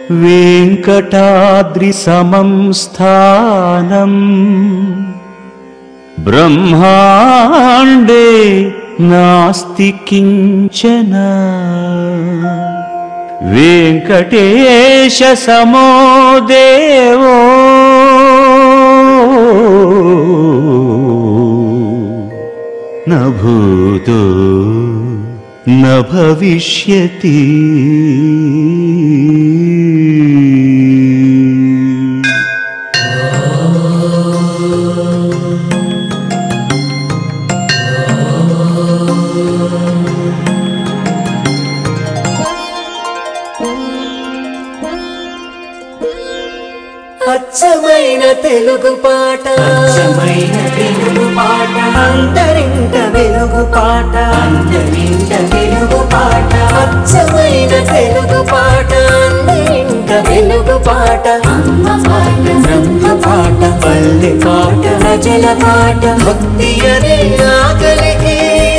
वेङ्कटाद्रिसमं स्थानम् ब्रह्माण्डे नास्ति किञ्चन वेङ्कटेशसमो देवो न भूतो न भविष्यति అచ్చమైన తెలుగు పాట అచ్చమైన తెలుగు పాట అంతరింట వెలుగు పాట అందరింట తెలుగు పాట అచ్చమైన తెలుగు పాట అంతరింట వెలుగు పాట అమ్మ పాట బ్రహ్మ పాట పల్లె పాట ప్రజల పాట భక్తి అనే ఆకలికి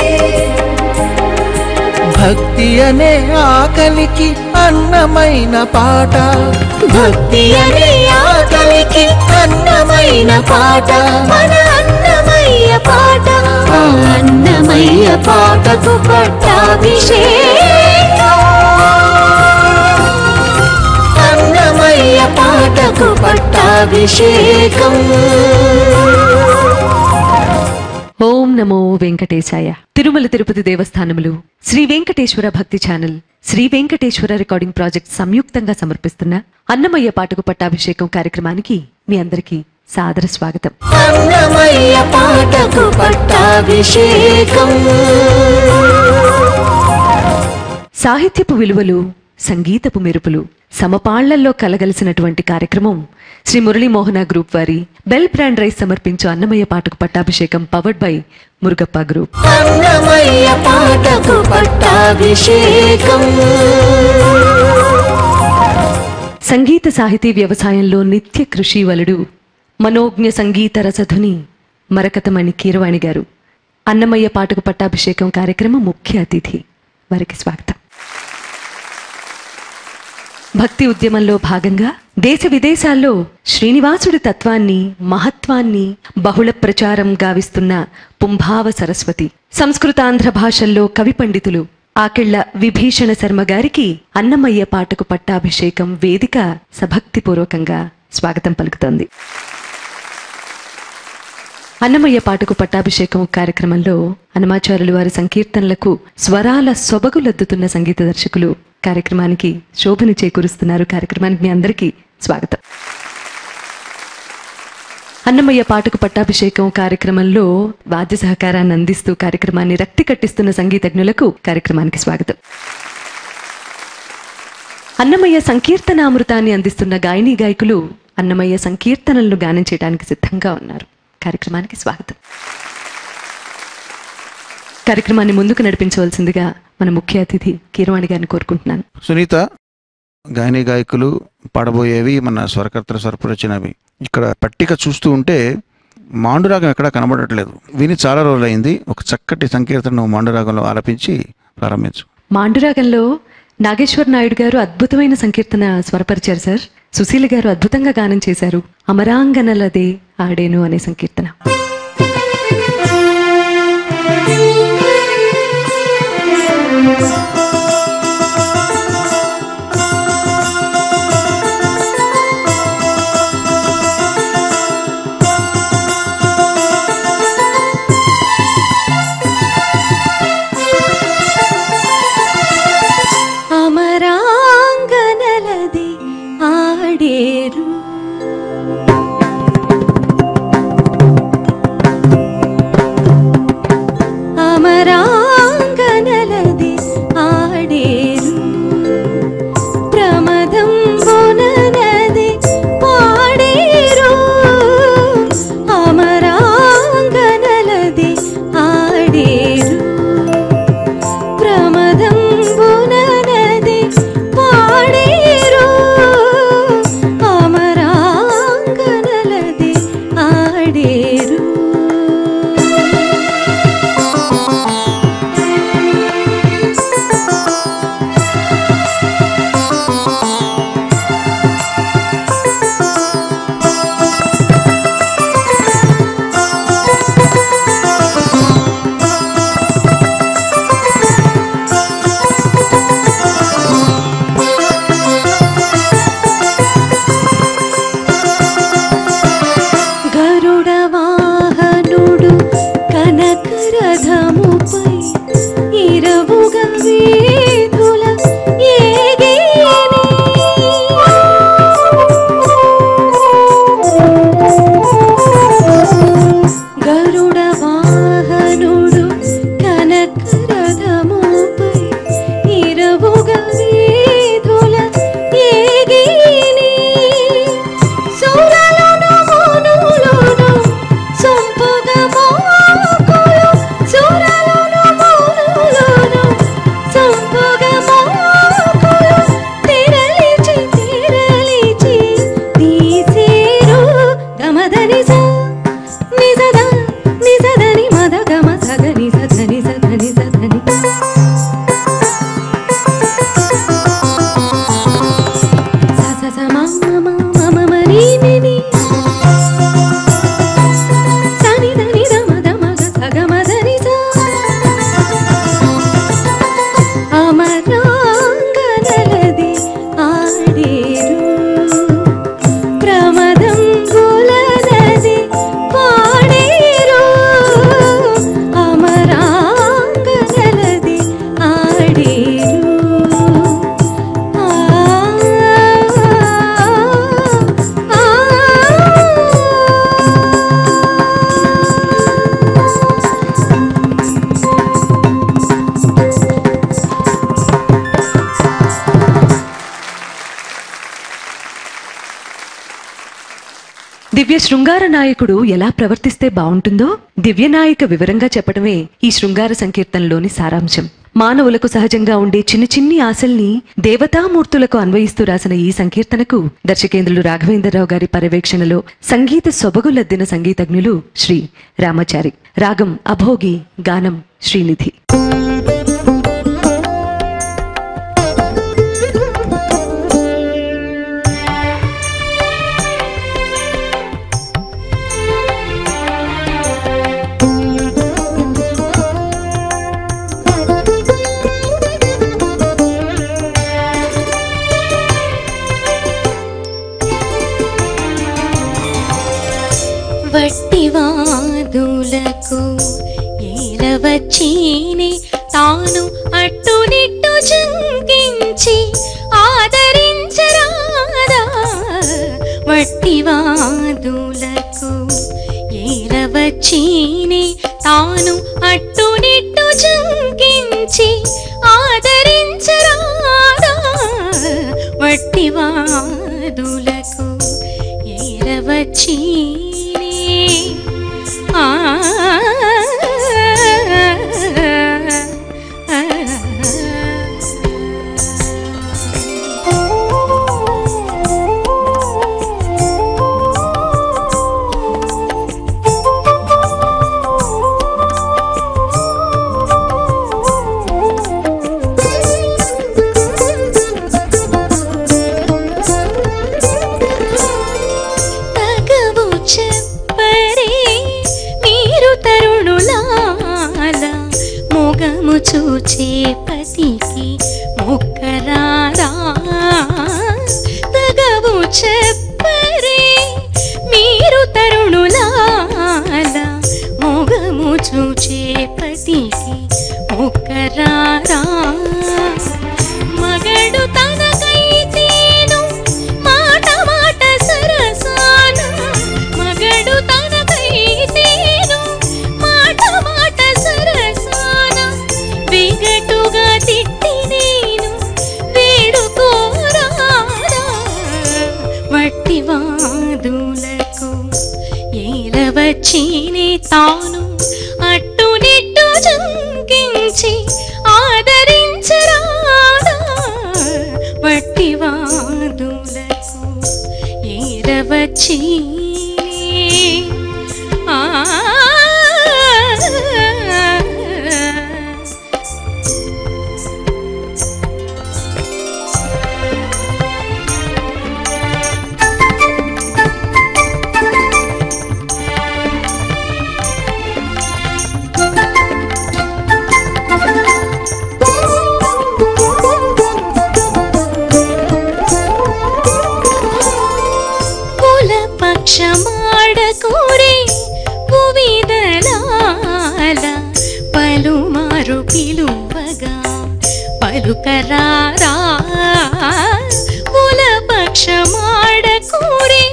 భక్తి అనే ఆకలికి అన్నమైన పాట భక్తి అనే ఆకలికి అన్నమైన పాట మన అన్నమయ్య పాట ఆ అన్నమయ్య పాటకు పట్టాభిషేకం అన్నమయ్య పాటకు పట్టాభిషేకం ఓం నమో వెంకటేశాయ Tirumala Tirupati దేవస్థానములు Sri Venkateswara Bhakti channel Sri Venkateswara recording project సంయుక్తంగా సమర్పిస్తున్న అన్నమయ్య పాటకు పట్టాభిషేకం కార్యక్రమానికి మీ అందరికీ సాదర స్వాగతం అన్నమయ్య పాటకు పట్టాభిషేకం సాహిత్యపు విలువలు సంగీతపు మెరుపులు సమపాళ్లల్లో కలగలిసినటువంటి కార్యక్రమం శ్రీ మురళీమోహన గ్రూప్ వారి బెల్ బ్రాండ్ రైస్ సమర్పించు అన్నమయ్య పాటకు పట్టాభిషేకం powered by Murugappa group Annamayya పాటకు పట్టాభిషేకం సంగీత సాహితీ వ్యవసాయంలో నిత్య కృషి వలుడు మనోజ్ఞ సంగీత రసధుని మరకతమణి కీరవాణి గారు అన్నమయ్య పాటకు పట్టాభిషేకం కార్యక్రమం ముఖ్య అతిథి వారికి స్వాగతం భక్తి ఉద్యమంలో భాగంగా దేశ విదేశాల్లో శ్రీనివాసుడి తత్వాన్ని మహత్వాన్ని బహుళ ప్రచారం గావిస్తున్న పుంభావ సరస్వతి సంస్కృతాంధ్ర భాషల్లో కవి పండితులు ఆకిళ్ల విభీషణ శర్మ గారికి అన్నమయ్య పాటకు పట్టాభిషేకం వేదిక సభక్తిపూర్వకంగా స్వాగతం పలుకుతోంది అన్నమయ్య పాటకు పట్టాభిషేకం కార్యక్రమంలో హనుమాచార్యులు వారి సంకీర్తనలకు స్వరాల సొబగులద్దుతున్న సంగీత దర్శకులు కార్యక్రమానికి శోభను చేకూరుస్తున్నారు కార్యక్రమానికి మీ అందరికీ స్వాగతం అన్నమయ్య పాటకు పట్టాభిషేకం కార్యక్రమంలో వాద్య సహకారాన్ని అందిస్తూ కార్యక్రమాన్ని రక్తి కట్టిస్తున్న సంగీతజ్ఞులకు కార్యక్రమానికి స్వాగతం అన్నమయ్య సంకీర్తనామృతాన్ని అందిస్తున్న గాయని గాయకులు అన్నమయ్య సంకీర్తనలను గానం చేయడానికి సిద్ధంగా ఉన్నారు కార్యక్రమానికి స్వాగతం కార్యక్రమాన్ని ముందుకు నడిపించవలసిందిగా మన ముఖ్య అతిథి కీరవాణి గారిని కోరుకుంటున్నాను సునీత గాయని గాయకులు పాడబోయేవి మన స్వరకర్తలు స్వరపరిచినవి ఇక్కడ పట్టిక చూస్తూ ఉంటే మాండురాగం ఎక్కడా కనబడట్లేదు విని చాలా రోజులైంది ఒక చక్కటి సంకీర్తనను మాండురాగంలో ఆలపించి ప్రారంభించు మాండురాగంలో నాగేశ్వర్ నాయుడు గారు అద్భుతమైన సంకీర్తన స్వరపరిచారు సార్ సుశీల గారు అద్భుతంగా గానం చేశారు అమరాంగనలదే ఆడేను అనే సంకీర్తన అమరాంగనలది ఆడేరు అమరాంగనలది ఆడేరు ప్రమదం బుననది పాడేరు అమరాంగనలది ఆడేరు ప్రమదం బుననది పాడేరు అమరాంగనలది దివ్య శృంగార నాయకుడు ఎలా ప్రవర్తిస్తే బావుంటుందో దివ్య నాయిక వివరంగా చెప్పడమే ఈ శృంగార సంకీర్తనలోని సారాంశం మానవులకు సహజంగా ఉండే చిన్న చిన్ని ఆశల్ని దేవతామూర్తులకు అన్వయిస్తూ రాసిన ఈ సంకీర్తనకు దర్శకేంద్రులు రాఘవేంద్రరావు గారి పర్యవేక్షణలో సంగీత సొబగులద్దిన సంగీతజ్ఞులు శ్రీ రామాచారి రాగం అభోగి గానం శ్రీనిధి వట్టివాదులకు ఏలవచ్చీని తాను అట్టునిట్టు జంకించి ఆదరించరాదా వట్టివాదులకు ఏలవచ్చీని తాను అట్టునిట్టు జంకించి ఆదరించరాదా వట్టివాదులకు ఏలవచ్చీని ఆ తగవు చెప్పరే మీరు తరుణులాల మొగము చూచే పతికి మొక్కరారా తగవు చెప్పరే మీరు తరుణులాల మొగము చూచే పతికి మొక్కరారా మగడు తనకైతేను మాట మాట సరసాన మగడు తనకైతేను మాట మాట సరసాన విగటుగా తిట్టి నేను వేడుకోరాడా వట్టివాదులకు ఏలవచ్చిని తాను అట్టునిట్టు జంకించి ఆదరించరాదా వట్టివాదులకు ఏలవచ్చి ఆ కుల పక్షమాడకూరే భువిదలాల పలుమారు పిలువగా పలుకరారా కుల పక్షమాడకూరే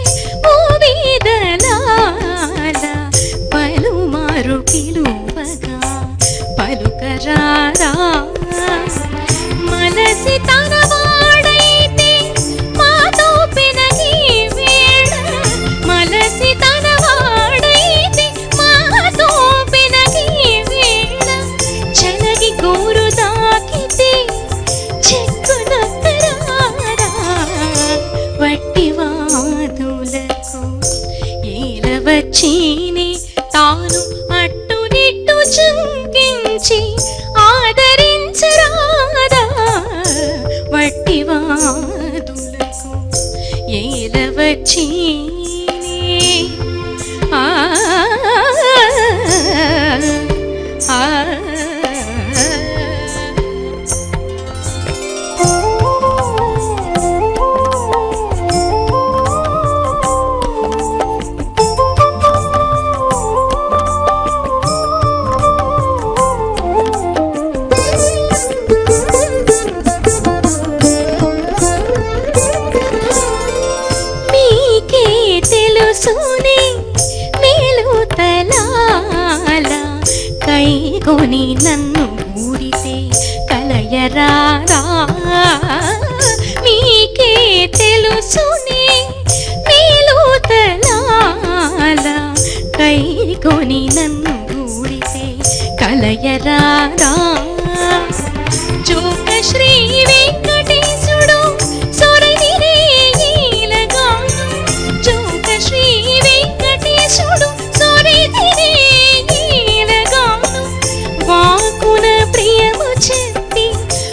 భువిదలాల పలుమారు పిలువగా పలుకరారా మనసి తన వాడైతే మాతో పెనగి వేళ మనసి తన వాడైతే మాతో పెనగి వేళ చెనగి గోరు దాకితే చెక్కునక్కరారా వట్టివాదులకు ఏలవచ్చిని తాను అట్టునిట్టు చంకించి ఆదరించరాదా వట్టివాదులకు ఏలవచ్చి ఆ ఆ మీకే తెలుసునే మేలు తలాల కైకొని నన్ను ఊరితే కలయరారా మీకే తెలుసునే మేలు తలాల కైకొని నన్ను ఊడితే కలయరాదా జోక శ్రీ వెంకటేశుడు సొరగిరే ఈలగాను జోక శ్రీ వెంకటేశుడు సొరగిరే ఈలగాను వాకున ప్రియము చెప్పి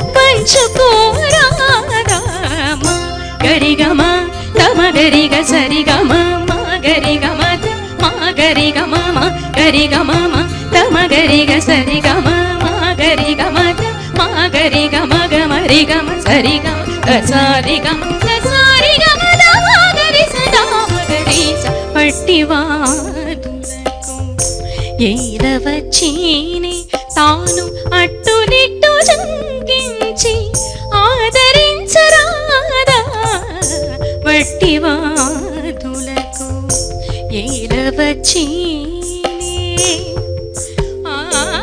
పంచుకోరాదా మా గరిగమ తమ గరిగ సరిగమ మా గరిగమ త- మా గరిగమ మా గరిగమ మా తమ గరిగ సరిగమ మా గరిగమ త- మా గరిగమ గమ రిగమ సరిగమ గసారిగమ గసారిగమ దమ గరి సదా గరి స పట్టివాదులకు ఏరవచ్చీని తాను అట్టునిట్టు జంకించి ఆదరించరాదా వట్టివాదులకు ఏరవచ్చీని ఆ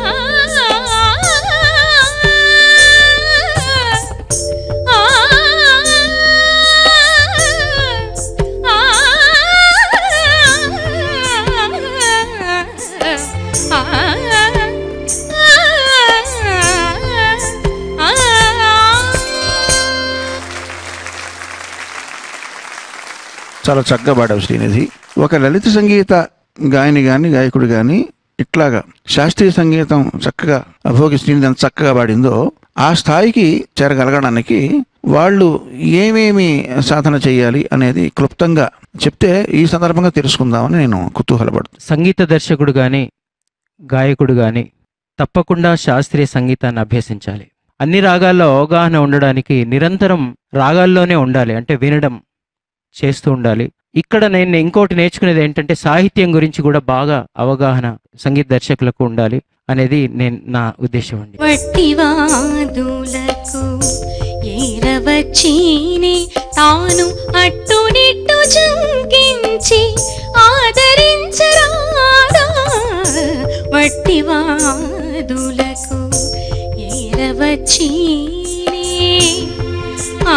చాలా చక్కగా పాడావు శ్రీనిధి ఒక లలిత సంగీత గాయని గాని గాయకుడు గాని ఇట్లాగా శాస్త్రీయ సంగీతం చక్కగా అభోగి శ్రీనిధి ఎంత చక్కగా పాడిందో ఆ స్థాయికి చేరగలగడానికి వాళ్ళు ఏమేమి సాధన చేయాలి అనేది క్లుప్తంగా చెప్తే ఈ సందర్భంగా తెలుసుకుందామని నేను కుతూహలపడుతున్నాను సంగీత దర్శకుడు కానీ గాయకుడు కానీ తప్పకుండా శాస్త్రీయ సంగీతాన్ని అభ్యసించాలి అన్ని రాగాల్లో అవగాహన ఉండడానికి నిరంతరం రాగాల్లోనే ఉండాలి అంటే వినడం చేస్తూ ఉండాలి ఇక్కడ నేను ఇంకోటి నేర్చుకునేది ఏంటంటే సాహిత్యం గురించి కూడా బాగా అవగాహన సంగీత దర్శకులకు ఉండాలి అనేది నేను నా ఉద్దేశం అండి వట్టివాదులకు ఏరవచ్చీని తాను అట్టునిట్టు జంకించి ఆదరించరాదా వట్టివాదులకు ఏరవచ్చీని ఆ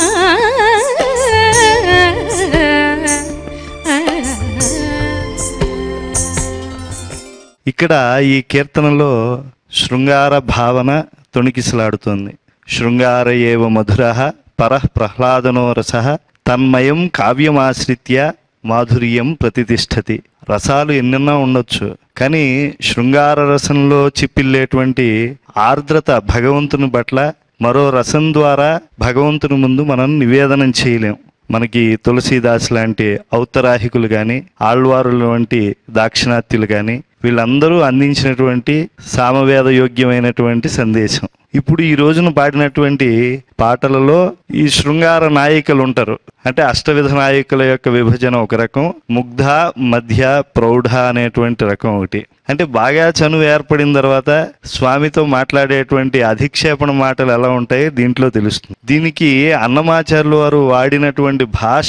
ఇక్కడ ఈ కీర్తనలో శృంగార భావన తొణికిసలాడుతుంది శృంగార ఏవ మధుర పరః ప్రహ్లాదనో రస తన్మయం కావ్యమాశ్రిత్య మాధుర్యం ప్రతిష్టతి రసాలు ఎన్నెన్నో ఉండొచ్చు కానీ శృంగార రసంలో చిప్పిల్లేటువంటి ఆర్ద్రత భగవంతుని పట్ల మరో రసం ద్వారా భగవంతుని ముందు మనం నివేదనం చేయలేం మనకి తులసీదాస్ లాంటి ఔత్తరాహికులు కానీ ఆళ్వారుల వంటి దాక్షిణాత్యులు కానీ వీళ్ళందరూ అందించినటువంటి సామవేద యోగ్యమైనటువంటి సందేశం ఇప్పుడు ఈ రోజున పాడినటువంటి పాటలలో ఈ శృంగార నాయికలు ఉంటారు అంటే అష్టవిధ నాయకుల యొక్క విభజన ఒక రకం ముగ్ధ మధ్య ప్రౌఢ అనేటువంటి రకం ఒకటి అంటే బాగా చనువు ఏర్పడిన తర్వాత స్వామితో మాట్లాడేటువంటి అధిక్షేపణ మాటలు ఎలా ఉంటాయి దీంట్లో తెలుస్తుంది దీనికి అన్నమాచార్యులు వారు వాడినటువంటి భాష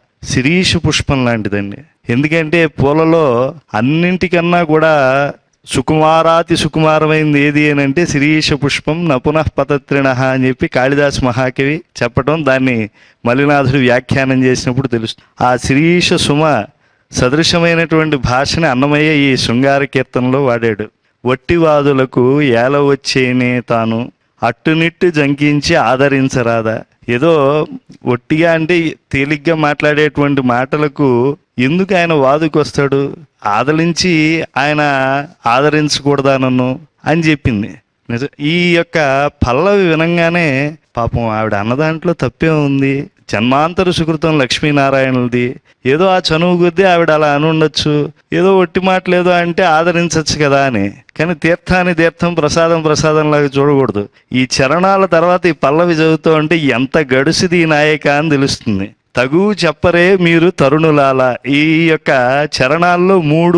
శిరీష పుష్పం లాంటిదండి ఎందుకంటే పూలలో అన్నింటికన్నా కూడా సుకుమారాతి సుకుమారమైంది ఏది అని అంటే శిరీష పుష్పం నపునః పతత్రిణ అని చెప్పి కాళిదాస్ మహాకవి చెప్పటం దాన్ని మలినాథుడు వ్యాఖ్యానం చేసినప్పుడు తెలుస్తుంది ఆ శిరీష సుమ సదృశమైనటువంటి భాషని అన్నమయ్య ఈ శృంగార కీర్తనలో వాడాడు వట్టివాదులకు ఏల వచ్చేనే తాను అట్టునిట్టు జంకించి ఆదరించరాదా ఏదో ఒట్టిగా అంటే తేలిగ్గా మాట్లాడేటువంటి మాటలకు ఎందుకు ఆయన వాదుకు వస్తాడు ఆదరించి ఆయన ఆదరించకూడదా నన్ను అని చెప్పింది నిజ ఈ యొక్క పల్లవి వినంగానే పాపం ఆవిడ అన్న దాంట్లో తప్పే ఉంది జన్మాంతర సుకృతం లక్ష్మీనారాయణులది ఏదో ఆ చనువు కొద్దీ ఆవిడ అలా అని ఉండొచ్చు ఏదో ఒట్టి మాటలేదో అంటే ఆదరించవచ్చు కదా అని కానీ తీర్థాన్ని తీర్థం ప్రసాదం ప్రసాదం లాగా చూడకూడదు ఈ చరణాల తర్వాత ఈ పల్లవి చదువుతూ ఉంటే ఎంత గడుసుది ఈ నాయక అని తెలుస్తుంది తగు చెప్పరే మీరు తరుణులాల ఈ యొక్క చరణాల్లో మూడు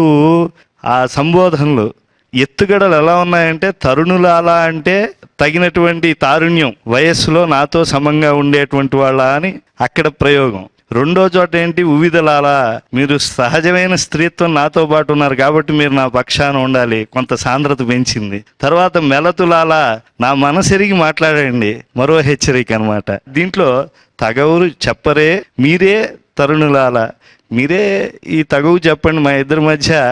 ఆ సంబోధనలు ఎత్తుగడలు ఎలా ఉన్నాయంటే తరుణులాల అంటే తగినటువంటి తారుణ్యం వయస్సులో నాతో సమంగా ఉండేటువంటి వాళ్ళ అని అక్కడ ప్రయోగం రెండో చోట ఏంటి ఉవిదలాల మీరు సహజమైన స్త్రీత్వం నాతో పాటు ఉన్నారు కాబట్టి మీరు నా పక్షాన ఉండాలి కొంత సాంద్రత పెంచింది తర్వాత మెలతులాల నా మనసెరిగి మాట్లాడండి మరో హెచ్చరిక అన్నమాట దీంట్లో తగవురు చెప్పరే మీరే తరుణులాల మీరే ఈ తగవు చెప్పండి మా ఇద్దరి మధ్య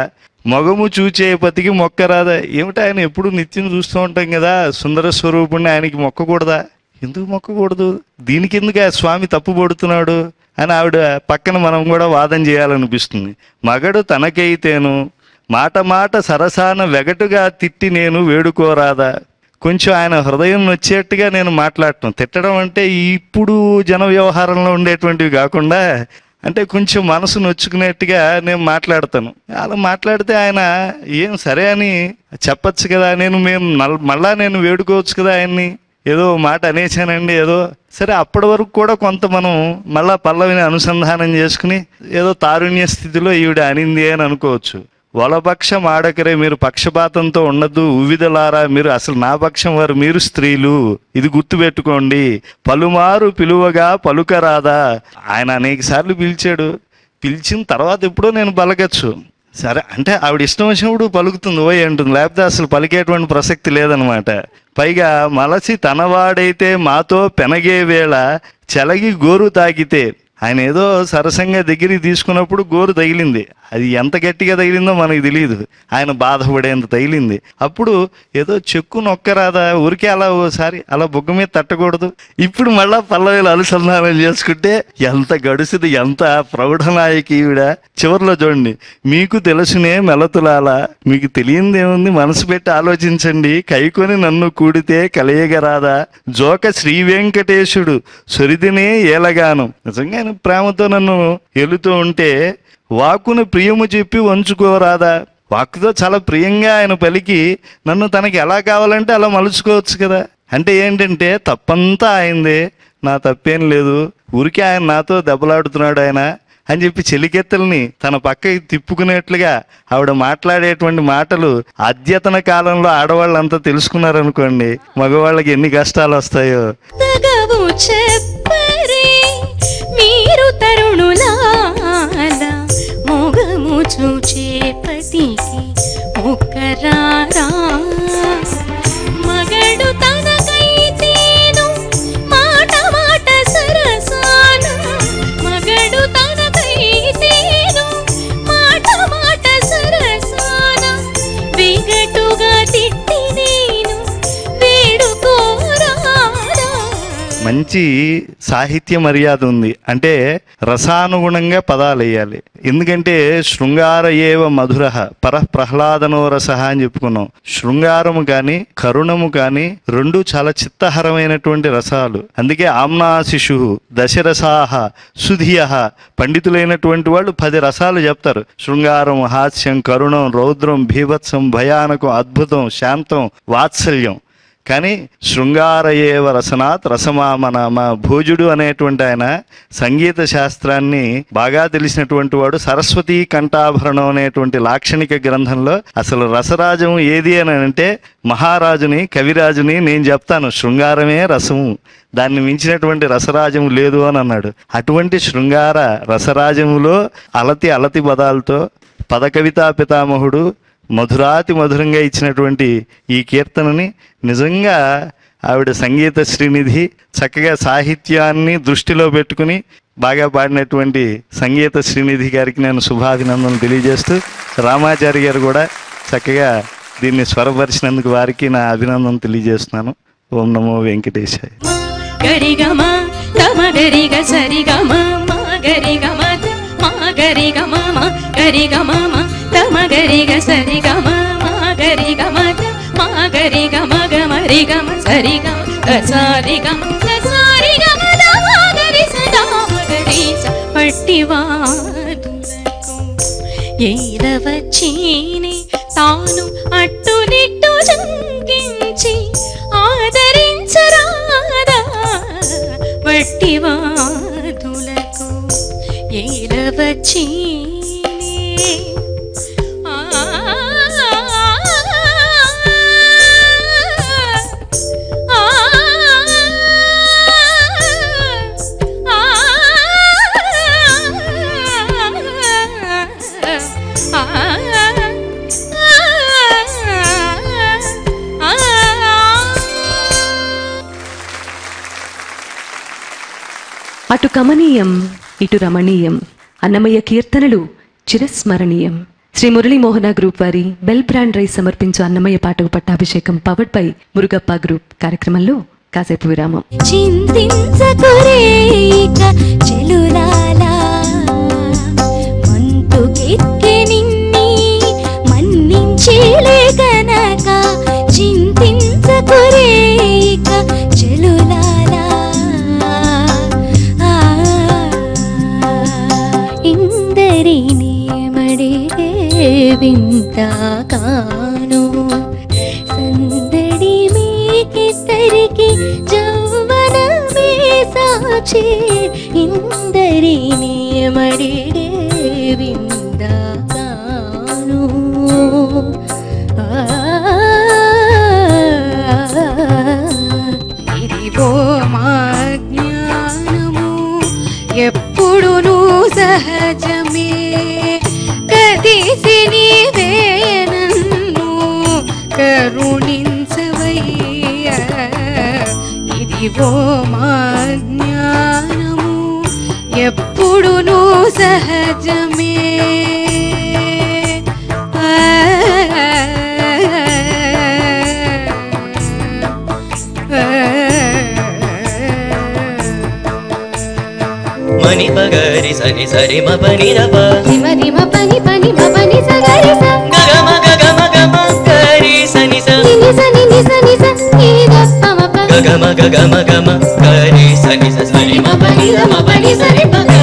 మొగము చూచే పతికి మొక్క రాదా ఏమిటి ఆయన ఎప్పుడు నిత్యం చూస్తూ ఉంటాం కదా సుందర స్వరూపుణ్ణి ఆయనకి మొక్కకూడదా ఎందుకు మొక్కకూడదు దీనికి ఎందుకు ఆ స్వామి తప్పు పడుతున్నాడు అని ఆవిడ పక్కన మనం కూడా వాదన చేయాలనిపిస్తుంది మగడు తనకైతేను మాట మాట సరసాన వెగటుగా తిట్టి నేను వేడుకోరాదా కొంచెం ఆయన హృదయం నొచ్చేట్టుగా నేను మాట్లాడటం తిట్టడం అంటే ఇప్పుడు జన వ్యవహారంలో ఉండేటువంటివి కాకుండా అంటే కొంచెం మనసు నొచ్చుకునేట్టుగా నేను మాట్లాడతాను అలా మాట్లాడితే ఆయన ఏం సరే అని చెప్పచ్చు కదా నేను మేము నల్- మళ్ళా నేను వేడుకోవచ్చు కదా ఆయన్ని ఏదో మాట అనేసానండి ఏదో సరే అప్పటి వరకు కూడా కొంత మనం మళ్ళా పల్లవిని అనుసంధానం చేసుకుని ఏదో తారుణ్య స్థితిలో ఈవిడ అనింది అని అనుకోవచ్చు వలపక్షం ఆడకరే మీరు పక్షపాతంతో ఉండద్దు ఉవిదలారా మీరు అసలు నా పక్షం వారు మీరు స్త్రీలు ఇది గుర్తుపెట్టుకోండి పలుమారు పిలువగా పలుకరాదా ఆయన అనేక సార్లు పిలిచాడు పిలిచిన తర్వాత ఎప్పుడో నేను పలకచ్చు సరే అంటే ఆవిడ ఇష్టం వచ్చినప్పుడు పలుకుతుంది ఓయ్ అంటుంది లేకపోతే అసలు పలికేటువంటి ప్రసక్తి లేదనమాట పైగా మలసి తనవాడైతే మాతో పెనగే వేళ చెలగి గోరు తాకితే ఆయన ఏదో సరసంగా దగ్గరికి తీసుకున్నప్పుడు గోరు తగిలింది అది ఎంత గట్టిగా తగిలిందో మనకు తెలియదు ఆయన బాధపడేంత తగిలింది అప్పుడు ఏదో చెక్కు నొక్కరాదా ఊరికే అలా ఓసారి అలా బుగ్గ మీద తట్టకూడదు ఇప్పుడు మళ్ళా పల్లవిలు అనుసంధానం చేసుకుంటే ఎంత గడుసుది ఎంత ప్రౌఢనాయకి ఈవిడ చివరిలో చూడండి మీకు తెలుసునే మెలతులాల మీకు తెలియంది ఏముంది మనసు పెట్టి ఆలోచించండి కైకొని నన్ను కూడితే కలయగరాదా జోక శ్రీ వెంకటేశుడు సొరిదినే ఏలగాను నిజంగా ఆయన ప్రేమతో నన్ను ఎలుతూ ఉంటే వాక్కును ప్రియము చెప్పి వంచుకోరాదా వాక్కుతో చాలా ప్రియంగా ఆయన పలికి నన్ను తనకి ఎలా కావాలంటే అలా మలుచుకోవచ్చు కదా అంటే ఏంటంటే తప్పంతా ఆయనదే నా తప్పేం లేదు ఊరికే ఆయన నాతో దెబ్బలాడుతున్నాడు ఆయన అని చెప్పి చెలికెత్తల్ని తన పక్కకి తిప్పుకునేట్లుగా ఆవిడ మాట్లాడేటువంటి మాటలు అద్యతన కాలంలో ఆడవాళ్ళంతా తెలుసుకున్నారనుకోండి మగవాళ్ళకి ఎన్ని కష్టాలు వస్తాయో తగవు చెప్పరే మీరు తరుణులాల మొగము చూచే పతికి ముక్కరారా మగడు తనకైతేను మాట మాట సరసాన మగడు తనకైతేను మాట మాట సరసాన విగటుగా తిట్టి నేను వేడుకోరారా మంచి సాహిత్య మర్యాద ఉంది అంటే రసానుగుణంగా పదాలు వేయాలి ఎందుకంటే శృంగార ఏవ మధుర పర ప్రహ్లాదనో రస అని చెప్పుకున్నాం శృంగారము కానీ కరుణము కానీ రెండు చాలా చిత్తహరమైనటువంటి రసాలు అందుకే ఆమ్నా శిశు దశరసాహ సుధియ పండితులైనటువంటి వాళ్ళు పది రసాలు చెప్తారు శృంగారం హాస్యం కరుణం రౌద్రం భీభత్సం భయానకం అద్భుతం శాంతం వాత్సల్యం కానీ శృంగార ఏవ రసనాత్ రసమామనామ భోజుడు అనేటువంటి ఆయన సంగీత శాస్త్రాన్ని బాగా తెలిసినటువంటి వాడు సరస్వతి కంఠాభరణం అనేటువంటి లాక్షణిక గ్రంథంలో అసలు రసరాజం ఏది అని అంటే మహారాజుని కవిరాజుని నేను చెప్తాను శృంగారమే రసము దాన్ని మించినటువంటి రసరాజము లేదు అని అన్నాడు అటువంటి శృంగార రసరాజములో అలతి అలతి పదాలతో పదకవితా పితామహుడు మధురాతి మధురంగా ఇచ్చినటువంటి ఈ కీర్తనని నిజంగా ఆవిడ సంగీత శ్రీనిధి చక్కగా సాహిత్యాన్ని దృష్టిలో పెట్టుకుని బాగా పాడినటువంటి సంగీత శ్రీనిధి గారికి నేను శుభాభినందనలు తెలియజేస్తూ రామాచారి గారు కూడా చక్కగా దీన్ని స్వరపరిచినందుకు వారికి నా అభినందన తెలియజేస్తున్నాను ఓం నమో వెంకటేశాయ గరిగమ తమ గరిగ సరిగమ మా గరిగమ మా గరిగమ మా గరిగమ మా తమ గరిగ సరిగమ మా గరిగమ మా గరిగమ గమ రిగమ సరిగమ గసారిగమ గసారిగమ దమ గరి సదా గరి స పట్టివాదులకు ఏలవచ్చీని తాను అట్టునిట్టు జంకించి ఆదరించరాదా వట్టివాదులకు ఏలవచ్చీని ఆ అటు కమనీయం ఇటు రమణీయం అన్నమయ్య కీర్తనలు చిరస్మరణీయం శ్రీ మురళీమోహన గ్రూప్ వారి బెల్ బ్రాండ్ రైస్ సమర్పించు అన్నమయ్య పాటకు పట్టాభిషేకం పవర్డ్ బై మురుగప్ప గ్రూప్ కార్యక్రమంలో కాసేపు విరామం చింతించకురేక చెలులాలా మంతుకెక్కె నిన్ని మన్నించేలే గనక చింతించకురేక చెలులాలా ఆ, ఇందరినీ మడిగే వింత కాను సందడి మీకిద్దరికి జౌవనమే సాచే ఇందరినీ మడిగే విందాను ఇదిగో మా జ్ఞానము ఎప్పుడును సహజమే కదిసి నీవే నన్ను కరుణించవయ్యా ఇదిగో మా జ్ఞానము ఎప్పుడును సహజమే మణి పగరి సని సరి మ పని రప రిమ రిమ పని పని మ పని స గరి స గగమ గగమ గమ గరి సని స నిని స నిని స ని స ని ద ప మ ప గగమ గగమ గమ గరి సని స సరి మ పని ర మ పని సరి ప గ